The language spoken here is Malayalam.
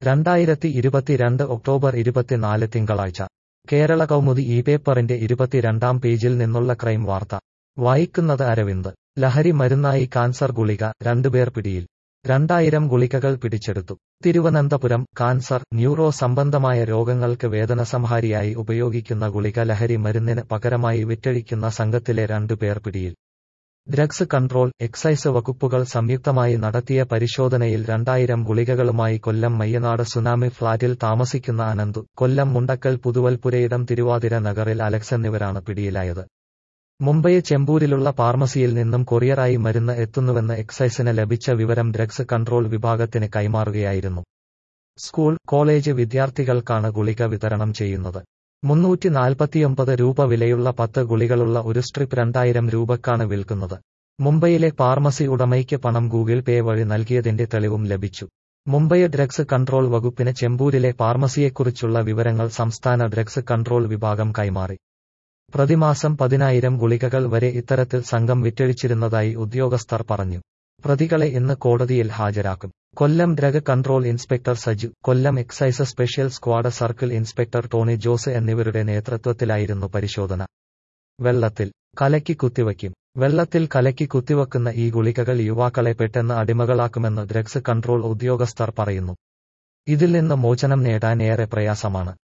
രണ്ടായിരത്തി ഇരുപത്തിരണ്ട് ഒക്ടോബർ ഇരുപത്തിനാല് തിങ്കളാഴ്ച കേരള കൗമുദി ഈ പേപ്പറിന്റെ ഇരുപത്തിരണ്ടാം പേജിൽ നിന്നുള്ള ക്രൈം വാർത്ത വായിക്കുന്നത് അരവിന്ദ് ലഹരി മരുന്നായി കാൻസർ ഗുളിക രണ്ടുപേർ പിടിയിൽ രണ്ടായിരം ഗുളികകൾ പിടിച്ചെടുത്തു തിരുവനന്തപുരം കാൻസർ ന്യൂറോ സംബന്ധമായ രോഗങ്ങൾക്ക് വേദനസംഹാരിയായി ഉപയോഗിക്കുന്ന ഗുളിക ലഹരി മരുന്നിന് പകരമായി വിറ്റഴിക്കുന്ന സംഘത്തിലെ രണ്ടുപേർ പിടിയിൽ ഡ്രഗ്സ് കൺട്രോൾ എക്സൈസ് വകുപ്പുകൾ സംയുക്തമായി നടത്തിയ പരിശോധനയിൽ രണ്ടായിരം ഗുളികകളുമായി കൊല്ലം മയ്യനാട് സുനാമി ഫ്ളാറ്റിൽ താമസിക്കുന്ന അനന്തു കൊല്ലം മുണ്ടക്കൽ പുതുവൽപുരയിടം തിരുവാതിര നഗറിൽ അലക്സ് എന്നിവരാണ് പിടിയിലായത് മുംബൈ ചെമ്പൂരിലുള്ള ഫാർമസിയിൽ നിന്നും കൊറിയറായി മരുന്ന് എത്തുന്നുവെന്ന് എക്സൈസിന് ലഭിച്ച വിവരം ഡ്രഗ്സ് കൺട്രോൾ വിഭാഗത്തിന് കൈമാറുകയായിരുന്നു സ്കൂൾ കോളേജ് വിദ്യാർത്ഥികൾക്കാണ് ഗുളിക വിതരണം ചെയ്യുന്നത് മുന്നൂറ്റി നാൽപ്പത്തിയൊമ്പത് രൂപ വിലയുള്ള പത്ത് ഗുളികളുള്ള ഒരു സ്ട്രിപ്പ് രണ്ടായിരം രൂപക്കാണ് വിൽക്കുന്നത് മുംബൈയിലെ ഫാർമസി ഉടമയ്ക്ക് പണം ഗൂഗിൾ പേ വഴി നൽകിയതിന്റെ തെളിവും ലഭിച്ചു മുംബൈ ഡ്രഗ്സ് കൺട്രോൾ വകുപ്പിന് ചെമ്പൂരിലെ ഫാർമസിയെക്കുറിച്ചുള്ള വിവരങ്ങൾ സംസ്ഥാന ഡ്രഗ്സ് കൺട്രോൾ വിഭാഗം കൈമാറി പ്രതിമാസം പതിനായിരം ഗുളികകൾ വരെ ഇത്തരത്തിൽ സംഘം വിറ്റഴിച്ചിരുന്നതായി ഉദ്യോഗസ്ഥർ പറഞ്ഞു പ്രതികളെ ഇന്ന് കോടതിയിൽ ഹാജരാക്കും Kollam drug control inspector Saju Kollam excise special squad circle inspector Tony Jose എന്നിവരുടെ നേതൃത്വത്തിലായിരുന്നു പരിശോധന വെള്ളത്തിൽ കലക്കി കുത്തിവയ്ക്കും വെള്ളത്തിൽ കലക്കി കുത്തിവെക്കുന്ന ഈ ഗുളികകൾ യുവാക്കളെ പെട്ടെന്ന് അടിമകളാക്കുമെന്ന് ഡ്രഗ്സ് കൺട്രോൾ ഉദ്യോഗസ്ഥർ പറയുന്നു ഇതിൽ നിന്ന് മോചനം നേടാൻ ഏറെ പ്രയാസമാണ്